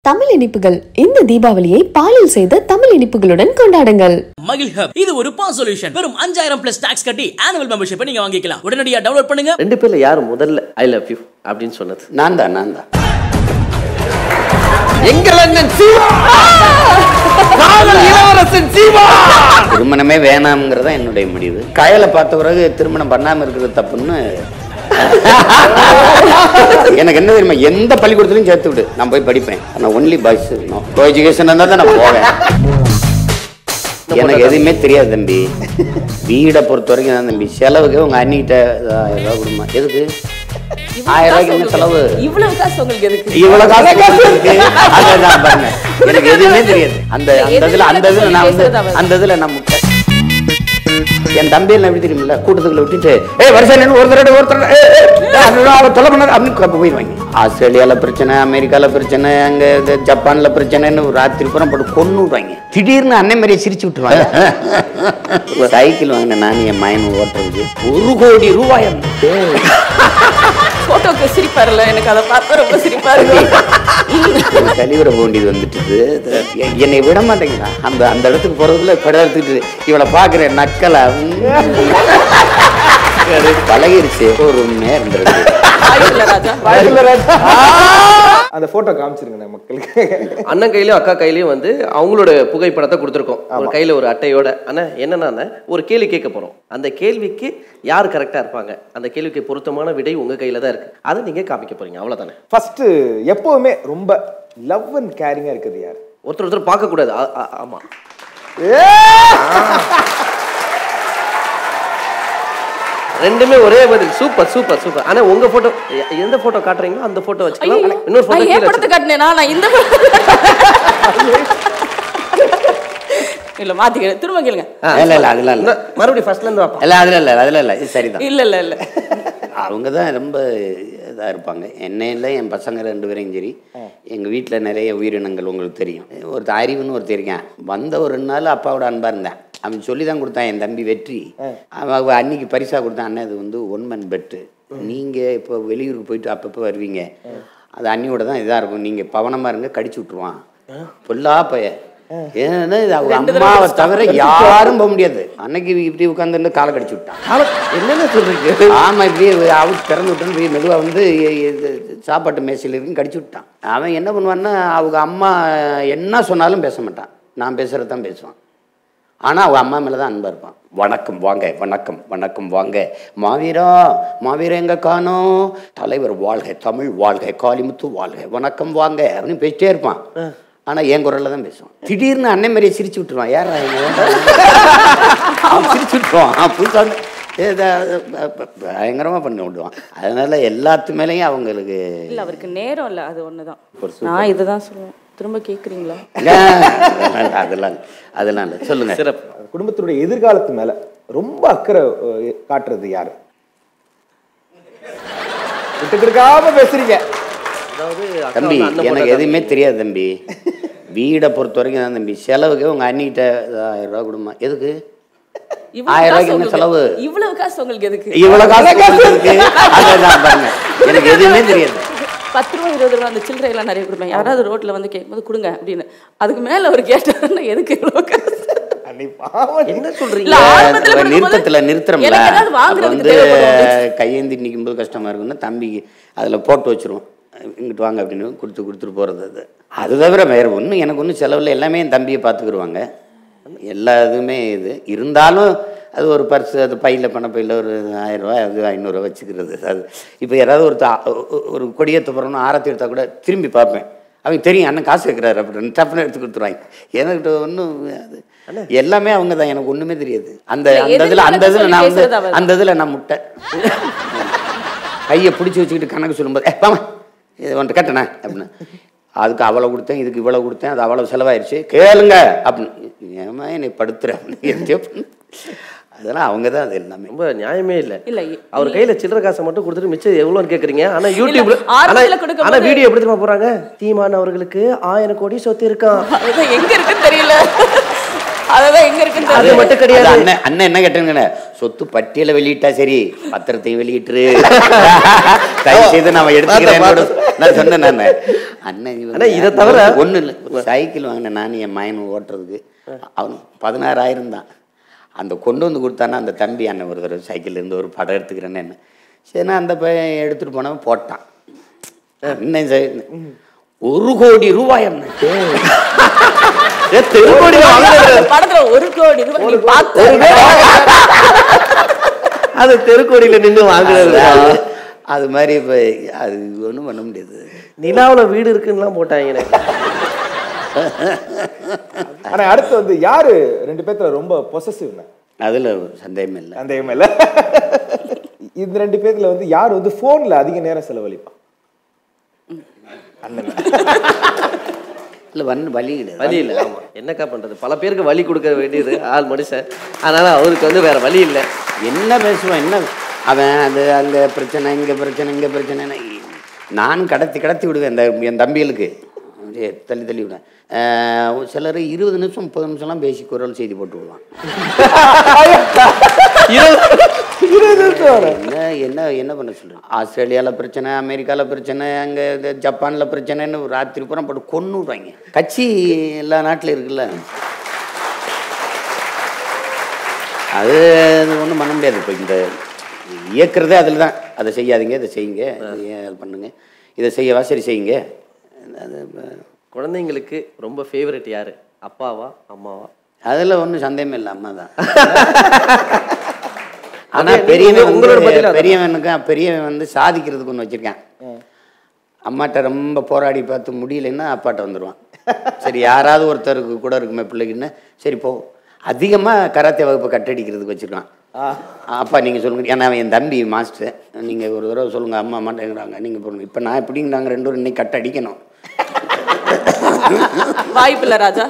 தமிழ் இனிப்புகள் இந்த தீபாவளியை பாலில் செய்த தமிழ் இனிப்புகளுடன் கொண்டாடுங்கள் மகிழ் ஹப் இது ஒரு பா சொல்யூஷன் வெறும் அஞ்சாயிரம் பிளஸ் டாக்ஸ் கட்டி ஆனுவல் மெம்பர்ஷிப் நீங்க வாங்கிக்கலாம் உடனடியா டவுன்லோட் பண்ணுங்க ரெண்டு பேர்ல யார் முதல்ல ஐ லவ் யூ அப்படின்னு சொன்னது நான் தான் நான் தான் எங்கள் அண்ணன் சீவா காதல் இளவரசன் சீவா திருமணமே வேணாம்ங்கிறதா என்னுடைய முடிவு கயலை பார்த்த பிறகு திருமணம் பண்ணாம இருக்கிறது தப்புன்னு எனக்கு என்ன தெரியுமா எந்த பள்ளிக்கூடத்துலையும் சேர்த்து விடு நான் போய் படிப்பேன் நான் ஒன்லி பாய்ஸ் கோ எஜுகேஷன் இருந்தால் தான் நான் போவேன் எனக்கு எதுவுமே தெரியாது தம்பி வீடை பொறுத்த வரைக்கும் தான் தம்பி செலவுக்கு உங்க அண்ணிக்கிட்ட ஆயிரம் ரூபாய் கொடுமா எதுக்கு ஆயிரம் ரூபாய்க்கு என்ன செலவு இவ்வளவு காசு உங்களுக்கு எதுக்கு இவ்வளவு காசு கொடுத்திருக்கு. அதுதான் பாருங்க எனக்கு எதுவுமே தெரியாது அந்த அந்த இதுல அந்த இதுல நான் வந்து அந்த இதுல நான் முட்டை என் தம்பி எல்லாம் எப்படி தெரியுமில்ல கூட்டத்துக்குள்ள விட்டுட்டு ஏய் வருஷம் நின்னு ஒரு தடவை ஒரு தடவை ஏய், ஏய், ஏய், அது அவ தொலை பண்ணாத அப்படின்னு கப்ப போயிடுவாங்க ஆஸ்திரேலியால பிரச்சனை அமெரிக்கால பிரச்சனை அங்க இது ஜப்பான்ல பிரச்சனைன்னு ஒரு ராத்திரி பூரா போட்டு கொண்டு விடுவாங்க திடீர்னு அண்ணன் மாதிரியே சிரிச்சு விட்டுருவாங்க ஒரு சைக்கிள் வாங்கினேன் நான் என் மயன் ஓட்டுறதுக்கு ஒரு கோடி ரூபாய் போட்டோக்கு சிரிப்பாருல்ல எனக்கு அதை பார்த்தா ரொம்ப சிரிப்பா இருக்கு கழிவுற வேண்டியது வந்துட்டுது எ- என்னை விட மாட்டேங்கிறான் அந்த அந்த இடத்துக்கு போறதுக்குள்ள கடை எடுத்துக்கிட்டு இவளை பாக்குறேன் நக்கலா அது பழகிருச்சு ஒரு நேரம் இருந்தது வாய்ப்பில்ல ராஜா அந்த போட்டோ காமிச்சிருங்க மக்களுக்கு அண்ணன் கையிலயும் அக்கா கையிலயும் வந்து அவங்களோட புகைப்படத்தை கொடுத்துருக்கோம் ஒரு கையில ஒரு அட்டையோட அண்ணா என்னன்னா ஒரு கேள்வி கேட்க போறோம் அந்த கேள்விக்கு யார் கரெக்டா இருப்பாங்க அந்த கேள்விக்கு பொருத்தமான விடை உங்க கையில தான் இருக்கு அதை நீங்க காமிக்க போறீங்க அவ்வளவுதானே ஃபர்ஸ்ட் எப்பவுமே ரொம்ப லவ் அண்ட் கேரிங்கா இருக்குது யார் ஒருத்தர் ஒருத்தர் பார்க்க கூடாது ஆ- ஆ- ஆமா ரெண்டுமே ஒரே பதில் சூப்பர் சூப்பர் சூப்பர் ஆனா உங்க போட்டோ எந்த போட்டோ காட்டுறீங்களோ அந்த போட்டோ வச்சுக்கலாம் ஐயோ, இன்னொரு போட்டோ நான் ஏன் கீழே படத்தை வச்சுக்கலாம். காட்டினேனா நான் இந்த இல்ல மாத்திக்கிறேன் திரும்ப கேளுங்க ஆ, இல்ல இல்ல அதெல்லாம் இல்ல இன்னும் மறுபடியும் ஃபர்ஸ்ட்ல இருந்து வாப்பா இல்ல அதுல இல்ல அதுல இல்ல இது சரிதான் இல்ல இல்ல இல்ல அவங்க தான் ரொம்ப இதாக இருப்பாங்க என்ன இல்லை என் பசங்க ரெண்டு பேரையும் சரி எங்கள் வீட்டில் நிறைய உயிரினங்கள் உங்களுக்கு தெரியும் ஒருத்தர் அறிவுன்னு ஒருத்தர் இருக்கேன் வந்த ஒரு ரெண்டு நாள் அப்பாவோட அன்பாக இருந்தேன் அவன் சொல்லி தான் கொடுத்தான் என் தம்பி வெற்றி அவன் அவ அன்னைக்கு பரிசாக கொடுத்தான் அண்ணன் இது வந்து ஒன் மன் பெட்டு நீங்கள் இப்போ வெளியூருக்கு போயிட்டு அப்பப்போ வருவீங்க அது அண்ணியோட தான் இதாக இருக்கும் நீங்கள் பவனமாக இருங்க கடிச்சு விட்ருவான் பொல்லா பைய ஏன்னா இது அவங்க அம்மாவை தவிர யாரும் போக முடியாது அன்னைக்கு இப்படி உட்காந்துருந்து காலை கடிச்சு விட்டான் என்னென்ன சொல்றீங்க ஆமா இப்படியே அவுட் திறந்து விட்டு போய் மெதுவா வந்து எ- எ- சாப்பாட்டு மேசையில் இருக்கு கடிச்சு விட்டான் அவன் என்ன பண்ணுவான்னா அவங்க அம்மா என்ன சொன்னாலும் பேச மாட்டான் நான் பேசுறது தான் பேசுவான் ஆனா அவங்க அம்மா மேல தான் அன்பா இருப்பான் வணக்கம் வாங்க வணக்கம் வணக்கம் வாங்க மாவீரா மாவீரா எங்க காணோம் தலைவர் வாழ்க தமிழ் வாழ்க காளிமுத்து வாழ்க வணக்கம் வாங்க அப்படின்னு பேசிட்டே இருப்பான் ஆனா என் குரல்ல தான் பேசுவான் திடீர்னு அண்ணன் மாதிரியே சிரிச்சு விட்டுருவான் யாரா அவன் சிரிச்சு விட்டுருவான் புதுசா வந்து, ஏதா, ப- ப- பயங்கரமா பண்ணி விடுவான் அதனால எல்லாத்து மேலேயும் அவங்களுக்கு இல்ல அவருக்கு நேரம் இல்ல அது ஒண்ணுதான் ஒரு super. நான் இதுதான் சொல்லுவேன் திரும்ப கேக்குறீங்களா அதெல்லாம் அதெல்லாம் இல்ல. அதெல்லாம் இல்லை சொல்லுங்க சிறப்பு குடும்பத்தினுடைய எதிர்காலத்து மேல ரொம்ப அக்கறை அஹ், காட்டுறது யாரு விட்டு கொடுக்காம பேசுறீங்க அதாவது அக்கா தம்பி வந்து அண்ணன் எனக்கு போட்டோ எதுவுமே தெரியாது தம்பி வீடை பொறுத்த வரைக்கும் தான் தம்பி செலவுக்கு உங்க அண்ணிக்கிட்ட ஆயிரம் ரூபாய் கொடுமா எதுக்கு இவ்வளவு ஆயிரம் காசு ரூபாய்க்கு என்ன உங்களுக்கு- செலவு இவ்வளவு காசு உங்களுக்கு எதுக்கு இவ்வளவு காசு கொடுத்துருக்கு அதுதான் பாருங்க எனக்கு எதுவுமே தெரியாது பத்து ரூபா இருபது ரூபா அந்த சில்லறை எல்லாம் நிறைய கொடுப்பேன் யாராவது ரோட்ல வந்து கேட்கும்போது கொடுங்க அப்படின்னு அதுக்கு மேல அவர் கேட்டாருன்னா எதுக்கு இவ்வளவு காசு அன்னை பாவம் என்ன சொல்றீங்க இல்ல, ஆரம்பத்துல இப்ப கொடுக்கும்போது நிறுத்தத்துல நிறுத்துறோம்ல எனக்கு ஏதாவது அப்ப வாங்குறதுக்கு வந்து தேவைப்படும். கையேந்தி நிற்கும் போது கஷ்டமா இருக்கும்னா தம்பிக்கு அதுல போட்டு வச்சிருவோம் இங்கிட்டு வாங்க அப்படின்னு கொடுத்து கொடுத்துட்டு போறது அது அது தவிர வேற ஒன்றும் எனக்கு ஒன்றும் செலவில் எல்லாமே என் தம்பியை பார்த்துக்கிடுவாங்க எல்லா இதுவுமே இது இருந்தாலும் அது ஒரு பர்ஸ் அது பையில் பண பையில் ஒரு ஆயிரம் ரூபாய் அது ஐநூறுரூவா வச்சுக்கிறது அது இப்போ யாராவது ஒரு ஒரு கொடியேற்ற போகிறோம்னு ஆரத்தி எடுத்தால் கூட திரும்பி பார்ப்பேன் அவங்க தெரியும் அண்ணன் காசு வைக்கிறாரு அப்படின்னு டப்புன்னு எடுத்து கொடுத்துருவாங்க எனக்கிட்ட ஒன்றும் அது எல்லாமே அவங்க தான் எனக்கு ஒன்றுமே தெரியாது அந்த இல்ல, அந்த இதில் அந்த எதிர்காலத்தை இதில் நான் சொல்லி வந்து பேசுறது அவர். அந்த இதில் நான் முட்டை கையை பிடிச்சி வச்சுக்கிட்டு கணக்கு சொல்லும்போது ஏ பாமா இது ஒன்று கட்டணே அப்படின்னு அதுக்கு அவ்வளோ கொடுத்தேன் இதுக்கு இவ்வளோ கொடுத்தேன் அது அவ்வளோ செலவாயிருச்சு கேளுங்க அப்படின்னு ஏமா என்னை படுத்துற அப்படின்னு எங்கேயோ பண்ணு. அதெல்லாம் அவங்க தான் அது எல்லாமே ரொம்ப நியாயமே இல்ல இல்ல, அவர் கையில சில்லற காசை மட்டும் கொடுத்துட்டு மிச்சம் எவ்வளவுன்னு கேக்குறீங்க ஆனா யூடியூப்ல ஆனா ஆரம்பத்துல கொடுக்கும்போது- ஆனா வீடியோ எப்படி தெரியுமா போறாங்க தீமான் அவர்களுக்கு ஆயிரம் கோடி சொத்து இருக்கான் அதுதான் எங்க இருக்குன்னு தெரியல அதெல்லாம் எங்க இருக்குன்னு அது தெரியல. மட்டும் கிடையாது. அது அண்ணன் அண்ணன் என்ன கேட்டுங்க சொத்து பட்டியலை வெளியிட்டா சரி பத்திரத்தையும் வெளியிட்டுரு தயவு செய்து நான் எடுத்துக்கிறேன் கூட நான் சொன்னேன் நான் அண்ணன் இவங்க அண்ணா, இதை தவிர- ஒண்ணு இல்லை சைக்கிள் வாங்கினேன் நான் என் மயன் ஓட்டுறதுக்கு அவன் பதினாறாயிரம் தான் அந்த கொண்டு வந்து கொடுத்தானா அந்த தம்பி அண்ணன் ஒரு தடவை சைக்கிள்ல இருந்து ஒரு படம் எடுத்துக்கிறேன்னு என்ன சரி நான் அந்த பையன் எடுத்துட்டு போனவன் போட்டான் அண்ணன் சரி, ஒரு கோடி ரூபாய் அண்ணன் ஏ, தெருக்கோடியில வாங்குறது. அந்த படத்துல ஒரு கோடி ரூபாய் நீ பார்த்து அது தெருக்கோடியில நின்று வாங்குறது அது மாதிரி இப்போ அது ஒன்றும் பண்ண முடியாது நிலாவுல வீடு இருக்குன்னுலாம் போட்டாங்க எனக்கு. ஆனா அடுத்து வந்து யாரு ரெண்டு பேத்துல ரொம்ப பொசசிவ்னா அதில் சந்தேகம் இல்லை அந்த இல்ல இந்த ரெண்டு பேத்துல வந்து யார் வந்து போன்ல அதிக நேரம் செலவழிப்பா அண்ணன் இல்லை வந்து வழி கிடையாது வழி இல்லை ஆமா என்னக்கா பண்றது பல பேருக்கு வழி கொடுக்க வேண்டியது ஆள் மனுஷன் அதனால அவருக்கு வந்து வேற வழி இல்லை என்ன பேசுவான் என்ன அவன் அது அங்கே பிரச்சனை இங்கே பிரச்சனை இங்கே பிரச்சனை நான் கடத்தி கடத்தி விடுவேன் இந்த என் தம்பிகளுக்கு அப்படியே தள்ளி தள்ளி விடுவேன் ஆஹ் சிலர் இருபது நிமிஷம் முப்பது நிமிஷம்லாம் பேசி குரல் செய்தி போட்டு விடுவான் என்ன என்ன என்ன பண்ண சொல்றேன் ஆஸ்திரேலியாவில் பிரச்சனை அமெரிக்காவில் பிரச்சனை அங்கே ஜப்பானில் பிரச்சனைன்னு ராத்திரி பூரா போட்டு கொண்டு விடுவாங்க கட்சி எல்லா நாட்டிலும் இருக்குல்ல அது ஒன்றும் பண்ண முடியாது இப்போ இந்த இயக்குறதே அதில் தான் அதை செய்யாதீங்க இதை செய்யுங்க இது ஏன் அது பண்ணுங்க இதை செய்யவா சரி செய்யுங்க அது குழந்தைங்களுக்கு ரொம்ப ஃபேவரட் யாரு அப்பாவா அம்மாவா அதில் ஒன்றும் சந்தேகமே இல்லை அம்மா தான் அதே ஆனால் நீங்க பெரியவன் உங்களோட உங்களோட பதில் அதான். பெரியவனுக்கு பெரியவன் வந்து சாதிக்கிறதுக்கு ஒன்று வச்சுருக்கேன் அம்மாட்ட ரொம்ப போராடி பார்த்து முடியலைன்னா அப்பாட்ட வந்துடுவான் சரி யாராவது ஒருத்தருக்கு கூட இருக்குமே பிள்ளைக்குன்னு சரி போ அதிகமாக கராத்தே வகுப்பு கட்டடிக்கிறதுக்கு வச்சுருக்கான் அப்பா நீங்கள் சொல்லுங்க ஏன்னா அவன் என் தம்பி மாஸ்டர் நீங்கள் ஒரு தடவை சொல்லுங்கள் அம்மா மாட்டேங்கிறாங்க நீங்கள் போடுங்க இப்போ நான் எப்படிங்க நாங்கள் ரெண்டு பேரும் இன்னைக்கு கட்ட அடிக்கணும் வாய்ப்பில்லை ராஜா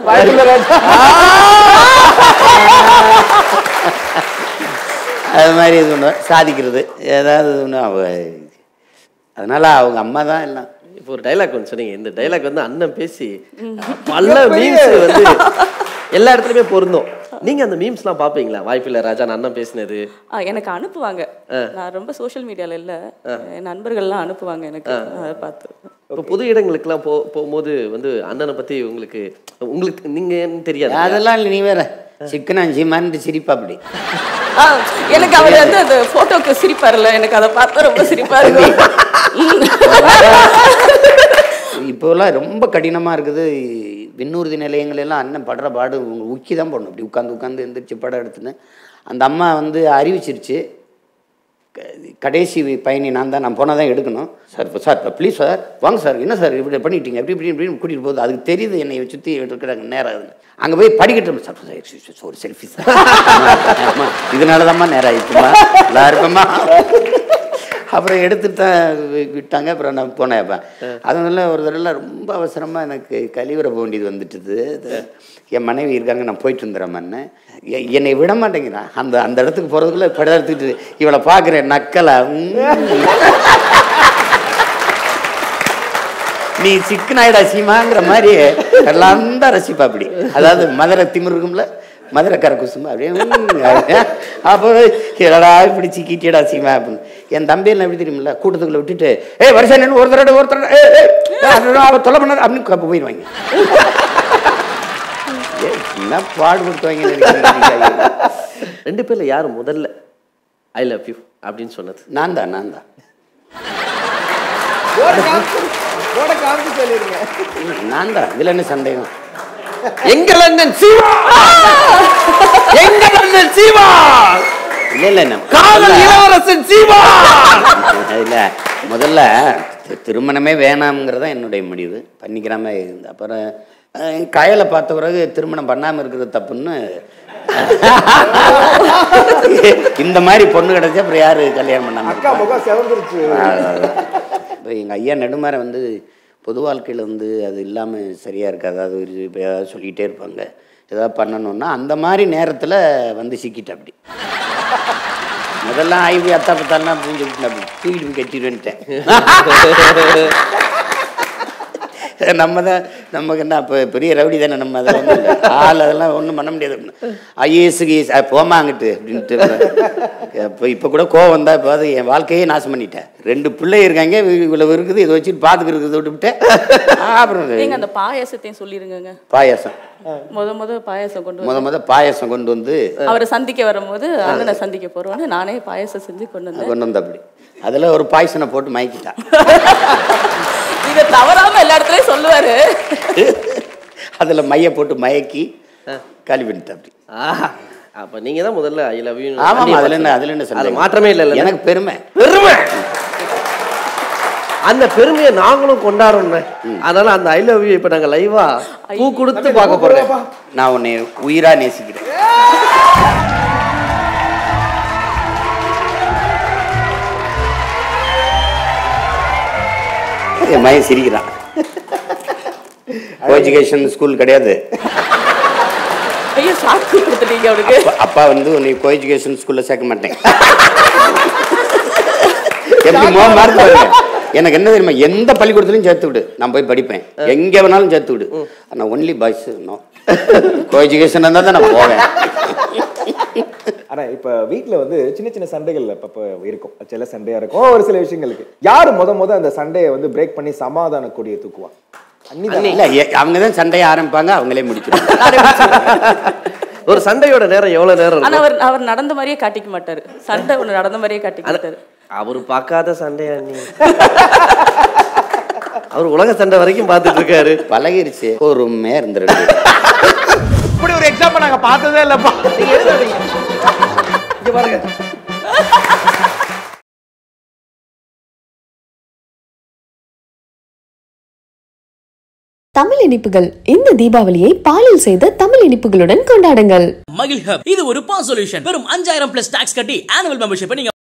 அது மாதிரி இது ஒன்று சாதிக்கிறது ஏதாவது ஒன்று அவ அதனால் அவங்க அம்மா தான் எல்லாம் இப்போ ஒரு டைலாக் ஒன்று சொன்னீங்க இந்த டைலாக் வந்து அண்ணன் பேசி பல மீம்ஸ் வந்து எல்லா இடத்துலயுமே பொருந்தும் நீங்க அந்த மீம்ஸ்லாம் பாப்பீங்களா வாய்ப்பில்லை ராஜா நான் அண்ணன் பேசினது ஆ, எனக்கு அனுப்புவாங்க நான் ரொம்ப சோஷியல் மீடியால இல்ல என் நண்பர்கள்லாம் அனுப்புவாங்க எனக்கு அதை பார்த்து இப்போ புது இடங்களுக்குலாம் போ போகும்போது வந்து அண்ணனை பத்தி உங்களுக்கு உங்களுக்கு நீங்கன்னு தெரியாது அதெல்லாம் இல்லை நீ வேற சிக்கனான் சீமான்ட்டு சிரிப்பா அப்படி ஆ, எனக்கு அவர் வந்து அந்த போட்டோக்கு சிரிப்பாருல்ல எனக்கு அதை பார்த்தா ரொம்ப சிரிப்பா இருக்கும் இப்போலாம் ரொம்ப கடினமாக இருக்குது விண்ணூர்தி நிலையங்கள் எல்லாம் அண்ணன் படுற பாடு உக்கி தான் போடணும் அப்படி உட்காந்து உட்காந்து எந்திரிச்சு படம் எடுத்துன்னு அந்த அம்மா வந்து அறிவிச்சிருச்சு க- கடைசி பயணி நான் தான் நான் போனால் தான் எடுக்கணும் சார் இப்போ சார் இப்போ ப்ளீஸ் சார் வாங்க சார் என்ன சார் இப்படி பண்ணிட்டீங்க எப்படி இப்படி இப்படின்னு கூட்டிகிட்டு போகுது அதுக்கு தெரியுது என்னை சுற்றி இருக்கிறாங்க நேரம் ஆகுது அங்கே போய் படிக்கட்டும் சார் சார் ஒரு செல்ஃபி சார் ஆமா, இதனால தான்மா நேரம் ஆயிடுச்சுமா எல்லாருக்குமா அப்புறம் எடுத்துட்டு தான் வி- விட்டாங்க அப்புறம் நான் போனேன் அப்போ அதனால ஒரு தடவை ரொம்ப அவசரமாக எனக்கு கழிவற போக வேண்டியது வந்துட்டுது இது என் மனைவி இருக்காங்க நான் போயிட்டு வந்துடுறேன் என்னை விட மாட்டேங்கிறான் அந்த அந்த இடத்துக்கு போகிறதுக்குள்ள படம் எடுத்துக்கிட்டு இவளை பார்க்குறேன் நக்கலா உம். நீ சிக்கனாயிடா சீமாங்கிற மாதிரி எல்லாம் தான் ரசிப்பா அப்படி அதாவது மதுரை திமிரு இருக்கும்ல மதுரை கரக்குசுமா அப்படியே உம், அப்படியே. அப்போ என்னடா இப்படி சிக்கிட்டியடா சீமா அப்படின்னு என் தம்பி எல்லாம் எப்படி தெரியுமில்ல கூட்டத்துக்குள்ள விட்டுட்டு ஏய் வருஷம் நின்று ஒரு தடவை ஒரு தடவை ஏய், ஏய், ஏய், அவ தொலை பண்ணாத அப்படின்னு கப்ப போயிடுவாங்க ஏய், என்ன பாடுபடுத்துவாங்க ரெண்டு பேர்ல யார் முதல்ல ஐ லவ் யூ அப்படின்னு சொன்னது நான் தான் நான் தான் போட காமிச்சு சொல்லிருங்க நான் தான் இதுல என்ன சந்தேகம் எங்கள் அண்ணன் சிவா எங்கள் அண்ணன் சிவா இல்ல இல்ல என்ன காதல் இளவரசன் சிவா இல்ல முதல்ல தி- திருமணமே வேணாம்ங்கிறது தான் என்னுடைய முடிவு பண்ணிக்கிறாம இருந்து அப்புறம் அஹ், கயலை பார்த்த பிறகு திருமணம் பண்ணாம இருக்கிறது தப்புன்னு இந்த மாதிரி பொண்ணு கிடைச்சா அப்புறம் யாரு கல்யாணம் பண்ணாம அக்கா இருப்பா? முகம் செவந்துருச்சு இப்போ எங்கள் ஐயா நெடுமாற வந்து பொது வாழ்க்கையில் வந்து அது இல்லாமல் சரியாக இருக்காது அது ஒரு இப்போ ஏதாவது சொல்லிகிட்டே இருப்பாங்க ஏதாவது பண்ணணும்னா அந்த மாதிரி நேரத்தில் வந்து சிக்கிட்ட அப்படி முதல்ல ஆய்வு அத்தா பத்தாலாம் அப்படின்னு சொல்லிட்டு அப்படி தூக்கிட்டு போய் கட்டிடுவேன்ட்டேன் நம்ம தான் நமக்கு என்ன இப்போ பெரிய ரவுடி தானே நம்ம அதெல்லாம் ஒண்ணும் இல்ல. ஆள் அதெல்லாம் ஒன்றும் பண்ண முடியாது ஐஏஎஸ்க்கு போமாங்கிட்டு அப்படின்ட்டு இப்போ இப்போ கூட கோவம் தான் இப்போ அது என் வாழ்க்கையே நாசம் பண்ணிட்டேன் ரெண்டு பிள்ளை இருக்காங்க இவ்வளவு இருக்குது இதை வச்சுட்டு பார்த்துக்கிறது விட்டுவிட்டேன் அப்புறம் நீங்க அந்த பாயாசத்தையும் சொல்லிருங்கங்க பாயாசம் முத முத பாயாசம் கொண்டு முத வந்து முத பாயாசம் கொண்டு வந்து அவரை சந்திக்க வரும்போது அண்ணனை சந்திக்க போறோன்னு நானே பாயாசம் செஞ்சு கொண்டு வந்தேன் கொண்டு வந்து அப்படி அதில் ஒரு பாய்சனை போட்டு மயக்கிட்டான் இதை தவறாம எல்லா இடத்துலயும் சொல்லுவாரு அதில் மைய போட்டு மயக்கி காலி பண்ணிட்டேன் அப்படி ஆஹா அப்ப நீங்க தான் முதல்ல ஐ லவ் யூ ஆமாம் அதில் என்ன அதில் என்ன அது சந்தேகம்? மாற்றமே இல்லை எனக்கு பெருமை பெருமை அந்த பெருமையை நாங்களும் கொண்டாடணும் அதனால அந்த ஐ லவ் யூ இப்ப நாங்க லைவா பூ கொடுத்து பார்க்க போறோம் நான் உன்னை உயிரா நேசிக்கிறேன் என் மகன் சிரிக்கிறான் எஜுகேஷன் ஸ்கூல் கிடையாது ஐயோ சாக்கு கொடுத்துட்டீங்க அவனுக்கு அப்பா- அப்பா வந்து உன்னை கோ எஜுகேஷன் ஸ்கூல்ல சேர்க்க மாட்டேன் எப்படி மோகம் மார்க் பாருங்க எனக்கு என்ன தெரியுமா எந்த பள்ளிக்கூடத்துலையும் சேர்த்து விடு நான் போய் படிப்பேன் எங்க வேணாலும் சேர்த்து விடு ஆனா only boys no co education இருந்தால் தான் நான் போவேன் ஆனா இப்ப வீட்ல வந்து சின்ன சின்ன சண்டைகள் அப்பப்ப இருக்கும் சில சண்டையா இருக்கும் ஒரு சில விஷயங்களுக்கு யாரு முத முத அந்த சண்டையை வந்து பிரேக் பண்ணி சமாதான கொடியை தூக்குவா அன்னிதான் இல்ல எ- அவங்க தான் சண்டையை ஆரம்பிப்பாங்க அவங்களே முடிச்சிருவாங்க ஒரு சண்டையோட நேரம் எவ்வளவு நேரம் ஆனா இருக்கும் அவர் அவர் நடந்த மாதிரியே காட்டிக்க மாட்டாரு சண்டை ஒண்ணு நடந்த மாதிரியே காட்டிக்க மாட்டாரு அவர் பார்க்காத சண்டையா நீ அவர் உலக சண்டை வரைக்கும் பார்த்துட்டு இருக்காரு பழகிருச்சு பொறுமையா இருந்துருக்கு இப்படி ஒரு எக்ஸாம்பிள் நாங்க பார்த்ததே இல்லப்பா இங்க பாருங்க தமிழ் இனிப்புகள் இந்த தீபாவளியை பாலில் செய்த தமிழ் இனிப்புகளுடன் கொண்டாடுங்கள் மகிழ் ஹப் இது ஒரு பா சொல்யூஷன் வெறும் அஞ்சாயிரம் பிளஸ் டாக்ஸ் கட்டி ஆனுவல் மெம்பர்ஷிப்பை நீங்க